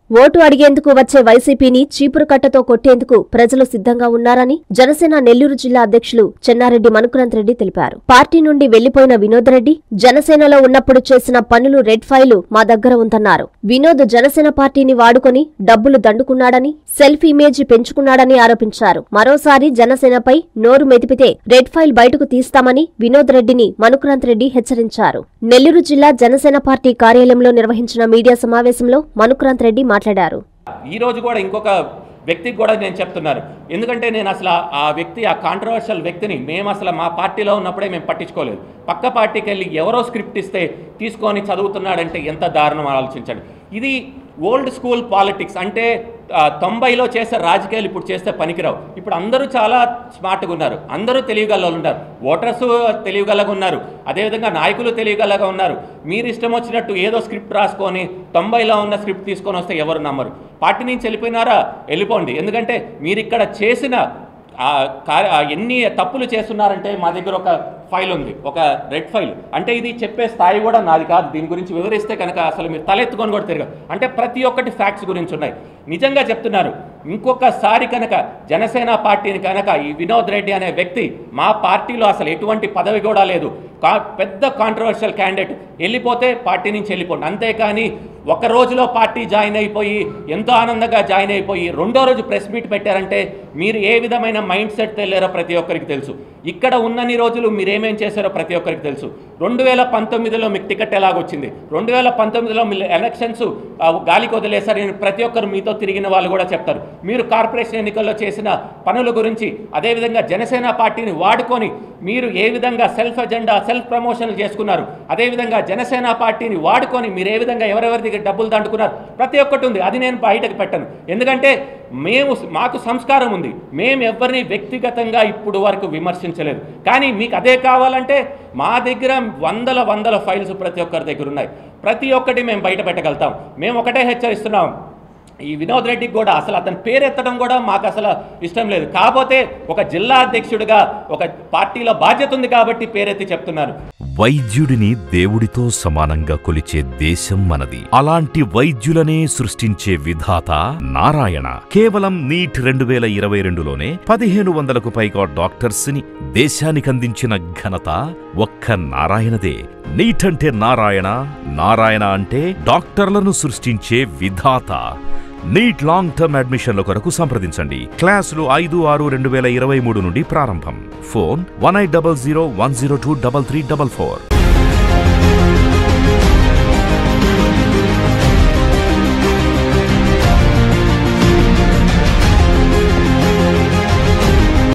vote అడిగేందుకు వచ్చే వైసీపీని చీపురు కట్టతో కొట్టేందుకు ప్రజలు సిద్ధంగా ఉన్నారని జనసేన నెల్లూరు జిల్లా అధ్యక్షులు చెన్నారెడ్డి మనుకురంత్ రెడ్డి తెలిపారు పార్టీ నుండి వెళ్లిపోయిన వినోద్ రెడ్డి జనసేనలో ఉన్నప్పుడు చేసిన పనులు రెడ్ ఫైలు మా దగ్గర ఉందన్నారు వినోద్ జనసేన పార్టీని వాడుకొని డబ్బులు దండుకున్నాడని సెల్ఫ్ ఇమేజ్ పెంచుకున్నాడని ఆరోపించారు మరోసారి జనసేనపై నోరు మెదిపితే రెడ్ ఫైల్ బయటకు తీస్తామని వినోద్ రెడ్డిని మనుకురంత్ రెడ్డి హెచ్చరించారు నెల్లూరు జిల్లా జనసేన పార్టీ కార్యాలయంలో నిర్వహించిన మీడియా సమావేశంలో మనుకురంత్ రెడ్డి మాట్లాడారు ఈ రోజు కూడా ఇంకొక వ్యక్తికి కూడా నేను చెప్తున్నాను ఎందుకంటే నేను అసలు ఆ- ఆ వ్యక్తి ఆ కాంట్రవర్షియల్ వ్యక్తిని మేము అసలు మా పార్టీలో ఉన్నప్పుడే మేము పట్టించుకోలేదు పక్క పార్టీకి వెళ్ళి ఎవరో స్క్రిప్ట్ ఇస్తే తీసుకొని చదువుతున్నాడంటే ఎంత దారుణం ఆలోచించండి ఇది ఓల్డ్ స్కూల్ పాలిటిక్స్ అంటే ఆ, తొంభైలో చేసే రాజకీయాలు ఇప్పుడు చేస్తే పనికిరావు ఇప్పుడు అందరూ చాలా స్మార్ట్గా ఉన్నారు అందరూ తెలియగల ఉన్నారు ఓటర్స్ తెలియగలగా ఉన్నారు అదేవిధంగా నాయకులు తెలియగలగా ఉన్నారు మీరు ఇష్టం వచ్చినట్టు ఏదో స్క్రిప్ట్ రాసుకొని తొంభైలో ఉన్న స్క్రిప్ట్ తీసుకొని వస్తే ఎవరు నమ్మరు పార్టీ నుంచి వెళ్ళిపోయినారా వెళ్ళిపోండి ఎందుకంటే మీరు ఇక్కడ చేసిన ఆ కార్య ఆ ఎన్ని తప్పులు చేస్తున్నారంటే మా దగ్గర ఒక ఫైల్ ఉంది ఒక రెడ్ ఫైల్ అంటే ఇది చెప్పే స్థాయి కూడా నాది కాదు దీని గురించి వివరిస్తే కనుక అసలు మీరు తలెత్తుకొని కూడా తిరగదు అంటే ప్రతి ఒక్కటి ఫ్యాక్ట్స్ గురించి ఉన్నాయి నిజంగా చెప్తున్నారు ఇంకొకసారి కనుక జనసేన పార్టీని కనుక ఈ వినోద్ రెడ్డి అనే వ్యక్తి మా పార్టీలో అసలు ఎటువంటి పదవి కూడా లేదు కా పెద్ద కాంట్రవర్షియల్ క్యాండిడేట్ వెళ్ళిపోతే పార్టీ నుంచి వెళ్ళిపోండి అంతేకాని ఒక రోజులో పార్టీ జాయిన్ అయిపోయి ఎంతో ఆనందంగా జాయిన్ అయిపోయి రెండో రోజు ప్రెస్ మీట్ పెట్టారంటే మీరు ఏ విధమైన మైండ్ సెట్ తెల్లారో ప్రతి ఒక్కరికి తెలుసు ఇక్కడ ఉన్నన్ని రోజులు మీరు ఏమేం చేశారో ప్రతి ఒక్కరికి తెలుసు రెండు వేల పంతొమ్మిదిలో మీకు టికెట్ ఎలాగొచ్చింది రెండు వేల పంతొమ్మిదిలో మీరు ఎలక్షన్స్ ఆ, గాలికి వదిలేశారని ప్రతి ఒక్కరు మీతో తిరిగిన వాళ్ళు కూడా చెప్తారు మీరు కార్పొరేషన్ ఎన్నికల్లో చేసిన పనుల గురించి అదేవిధంగా జనసేన పార్టీని వాడుకొని మీరు ఏ విధంగా సెల్ఫ్ ఎజెండా సెల్ఫ్ ప్రమోషన్లు చేసుకున్నారు అదేవిధంగా జనసేన పార్టీని వాడుకొని మీరు ఏ విధంగా ఎవరెవరి దగ్గర డబ్బులు దండుకున్నారు ప్రతి ఒక్కటి ఉంది అది నేను బయటకు పెట్టను ఎందుకంటే మేము మాకు సంస్కారం ఉంది మేము ఎవరిని వ్యక్తిగతంగా ఇప్పుడు వరకు విమర్శించలేదు కానీ మీకు అదే కావాలంటే మా దగ్గర వందల వందల ఫైల్స్ ప్రతి ఒక్కరి దగ్గర ఉన్నాయి ప్రతి ఒక్కటి మేము బయట పెట్టగలుగుతాం మేము ఒకటే హెచ్చరిస్తున్నాం ఈ వినోద్ రెడ్డికి కూడా అసలు అతని పేరెత్తడం కూడా మాకు అసలు ఇష్టం లేదు కాకపోతే ఒక జిల్లా అధ్యక్షుడిగా ఒక పార్టీలో బాధ్యత ఉంది కాబట్టి పేరెత్తి చెప్తున్నాను వైద్యుడిని దేవుడితో సమానంగా కొలిచే దేశం మనది అలాంటి వైద్యులనే సృష్టించే విధాత నారాయణ కేవలం నీట్ రెండు వేల ఇరవై రెండులోనే పదిహేను వందలకు పైగా డాక్టర్స్ ని దేశానికి అందించిన ఘనత ఒక్క నారాయణదే నీట్ అంటే నారాయణ నారాయణ అంటే డాక్టర్లను సృష్టించే విధాత నీట్ లాంగ్ టర్మ్ అడ్మిషన్ల కొరకు సంప్రదించండి క్లాసులు ఐదు ఆరు రెండు వేల ఇరవై మూడు నుండి ప్రారంభం phone one eight double zero one zero two double three double four